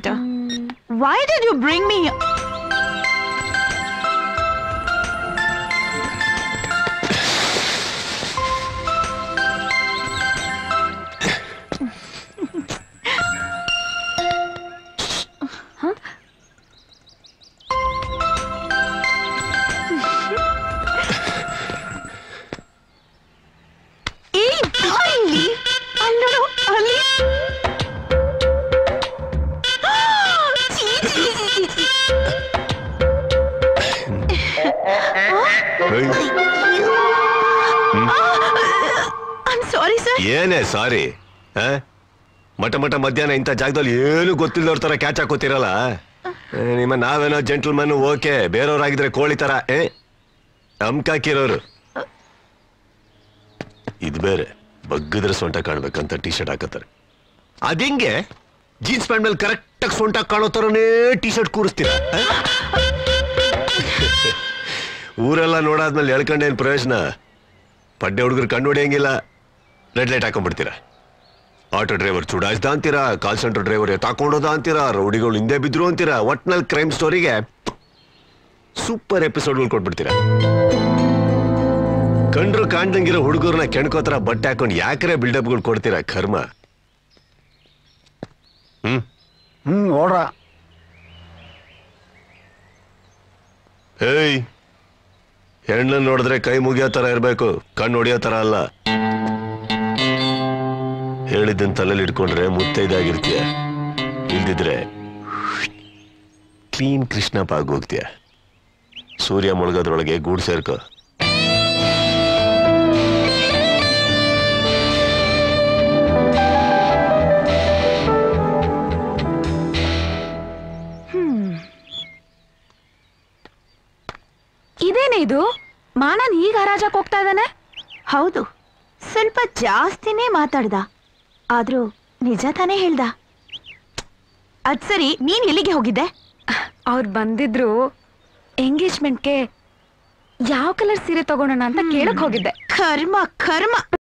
Why did you bring me here? ಏಯ್, ಬಾ ಇಲ್ಲಿ. ಅಲ್ಲ್ ನೋಡು, ಅಲ್ಲಿ. ಛೀ, ಛೀ, ಛೀ, ಛೀ. I'm sorry, sir. ಏನೇ ಸಾರಿ ಮಠ ಮಠ ಮಧ್ಯಾಹ್ನ ಇಂಥ ಜಾಗದಲ್ಲಿ ಏನು ಗೊತ್ತಿಲ್ಲದವ್ರ ತರ ಕ್ಯಾಚ್ ಹಾಕೋತಿರಲ್ಲ ಏ, ನಿಮ್ಮ ನಾವೇನೋ ಜೆಂಟಲ್ಮನ್ ಓಕೆ ಬೇರೆಯವ್ರಾಗಿದ್ರೆ ಕೋಳಿ ತರ ಏ ಅಮ್ಕಾಕಿರೋರು ಇದು ಬೇರೆ ಬಗ್ಗದ್ರೆ ಸೊಂಟ ಕಾಣ್ಬೇಕಂತ ಟಿ ಶರ್ಟ್ ಹಾಕತ್ತಾರೆ ಅದಿಂಗೆ ಜೀನ್ಸ್ ಪ್ಯಾಂಟ್ ಮೇಲೆ ಕರೆಕ್ಟ್ ಆಗಿ ಸೊಂಟ ಕಾಣೋ ತರನೇ ಟಿ ಶರ್ಟ್ ಕೂರಿಸ್ತೀರಾ ಆ? ಊರೆಲ್ಲ ನೋಡಾದ್ಮೇಲೆ ಎಳ್ಕೊಂಡೇನ್ ಪ್ರಯೋಜನ ಪಡ್ಡೆ ಹುಡುಗರು ಕಣ್ಣು ಹೊಡಿಯಂಗಿಲ್ಲ ರೆಡ್ ಲೈಟ್ ಹಾಕೊಂಡ್ಬಿಡ್ತೀರಾ ಆಟೋ ಡ್ರೈವರ್ ಚುಡಾಯಿಸ್ದ ಅಂತೀರಾ ಕಾಲ್ ಸೆಂಟರ್ ಡ್ರೈವರ್ ಎತ್ತಾಕೊಂಡೋದ ಅಂತೀರಾ ರೌಡಿಗಳು ಹಿಂದೆ ಬಿದ್ರು ಅಂತೀರಾ ಒಟ್ನಲ್ಲಿ ಕ್ರೈಮ್ ಸ್ಟೋರಿಗೆ ಸೂಪರ್ ಎಪಿಸೋಡ್ಗಳು ಕೊಟ್ಬಿಡ್ತೀರಾ ಕಂಡ್ರು ಕಾಣ್ದಂಗಿರೋ ಹುಡುಗರನ್ನ ಕೆಣ್ಕೋತರ ಬಟ್ಟೆ ಹಾಕೊಂಡು ಯಾಕರೆ ಬಿಲ್ಡಪ್ಗಳು ಕೊಡ್ತೀರಾ ಕರ್ಮ ಹ್ಮ್ ಹ್ಮ್ ಓಡ್ರ ಹೇಯ್ ಹೆಣ್ಣನ್ ನೋಡಿದ್ರೆ ಕೈ ಮುಗಿಯೋ ತರ ಇರ್ಬೇಕು ಕಣ್ಣು ಹೊಡಿಯೋ ತರ ಅಲ್ಲ ಹೇಳಿದ್ದನ್ ತಲೆಯಲ್ಲಿ ಇಟ್ಕೊಂಡ್ರೆ ಮುತ್ತೈದಾಗಿರ್ತೀಯ ಇಲ್ದಿದ್ರೆ ಕ್ಲೀನ್ ಕೃಷ್ಣಪ್ಪ ಆಗೋಗ್ತೀಯ ಸೂರ್ಯ ಮುಳುಗೋದ್ರೊಳಗೆ ಗೂಡು ಸೇರ್ಕೋ ಇದೇನೇ ಇದು ಮಾನನ್ ಈಗ ಹರಾಜಕ್ ಹೋಗ್ತಾ ಇದ್ದಾನೆ ಹೌದು ಸ್ವಲ್ಪ ಜಾಸ್ತಿನೇ ಮಾತಾಡ್ದ ಆದ್ರೂ ನಿಜ ತಾನೇ ಹೇಳ್ದ ಅದ್ ಸರಿ ನೀನ್ ಎಲ್ಲಿಗೆ ಹೋಗಿದ್ದೆ ಅವ್ರು ಬಂದಿದ್ರು ಎಂಗೇಜ್ಮೆಂಟ್ಗೆ ಯಾವ ಕಲರ್ ಸೀರೆ ತಗೊಳೋಣ ಅಂತ ಕೇಳಕ್ ಹೋಗಿದ್ದೆ ಕರ್ಮ ಕರ್ಮ